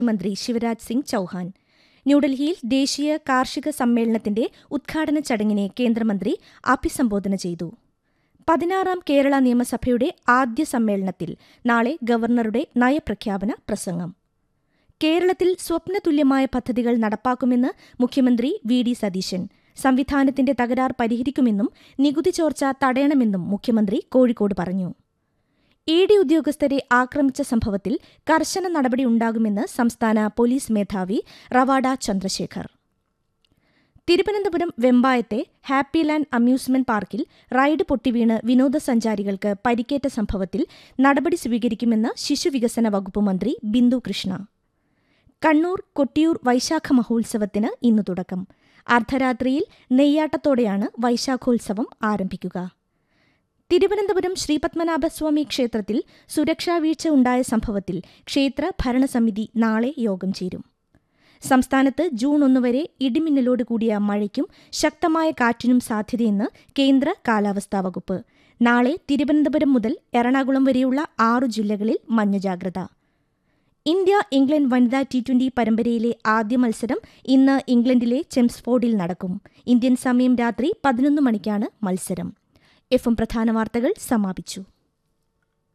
മന്ത്രി ശിവരാജ് സിംഗ് ചൌഹാൻ ന്യൂഡൽഹിയിൽ ദേശീയ കാർഷിക സമ്മേളനത്തിന്റെ ഉദ്ഘാടന ചടങ്ങിനെ കേന്ദ്രമന്ത്രി അഭിസംബോധന ചെയ്തു പതിനാറാം കേരള നിയമസഭയുടെ ആദ്യ സമ്മേളനത്തിൽ നാളെ ഗവർണറുടെ നയപ്രഖ്യാപന പ്രസംഗം കേരളത്തിൽ സ്വപ്നതുല്യമായ പദ്ധതികൾ നടപ്പാക്കുമെന്ന് മുഖ്യമന്ത്രി വി ഡി സതീശൻ സംവിധാനത്തിന്റെ തകരാർ പരിഹരിക്കുമെന്നും നികുതി ചോർച്ച തടയണമെന്നും മുഖ്യമന്ത്രി കോഴിക്കോട് പറഞ്ഞു ഇ ഡി ഉദ്യോഗസ്ഥരെ ആക്രമിച്ച സംഭവത്തിൽ കർശന നടപടിയുണ്ടാകുമെന്ന് സംസ്ഥാന പോലീസ് മേധാവി റവാഡ ചന്ദ്രശേഖർ തിരുവനന്തപുരം വെമ്പായത്തെ ഹാപ്പി ലാൻഡ് അമ്യൂസ്മെന്റ് പാർക്കിൽ റൈഡ് പൊട്ടിവീണ് വിനോദസഞ്ചാരികൾക്ക് പരിക്കേറ്റ സംഭവത്തിൽ നടപടി സ്വീകരിക്കുമെന്ന് ശിശുവികസന വകുപ്പ് മന്ത്രി ബിന്ദു കൃഷ്ണ കണ്ണൂർ കൊട്ടിയൂർ വൈശാഖ മഹോത്സവത്തിന് ഇന്ന് തുടക്കം അർദ്ധരാത്രിയിൽ നെയ്യാട്ടത്തോടെയാണ് വൈശാഖോത്സവം ആരംഭിക്കുക തിരുവനന്തപുരം ശ്രീപത്മനാഭസ്വാമി ക്ഷേത്രത്തിൽ സുരക്ഷാ വീഴ്ച ഉണ്ടായ സംഭവത്തിൽ ക്ഷേത്ര ഭരണസമിതി നാളെ യോഗം ചേരും സംസ്ഥാനത്ത് ജൂൺ ഒന്ന് വരെ ഇടിമിന്നലോട് കൂടിയ മഴയ്ക്കും ശക്തമായ കാറ്റിനും സാധ്യതയെന്ന് കേന്ദ്ര കാലാവസ്ഥാ വകുപ്പ് നാളെ തിരുവനന്തപുരം മുതൽ എറണാകുളം വരെയുള്ള ആറു ജില്ലകളിൽ മഞ്ഞ ജാഗ്രത ഇന്ത്യ ഇംഗ്ലണ്ട് വനിതാ ടി ട്വന്റി പരമ്പരയിലെ ആദ്യ മത്സരം ഇന്ന് ഇംഗ്ലണ്ടിലെ ചെംസ്ഫോർഡിൽ നടക്കും ഇന്ത്യൻ സമയം രാത്രി പതിനൊന്ന് മണിക്കാണ് മത്സരം എഫ് എം പ്രധാന വാർത്തകൾ സമാപിച്ചു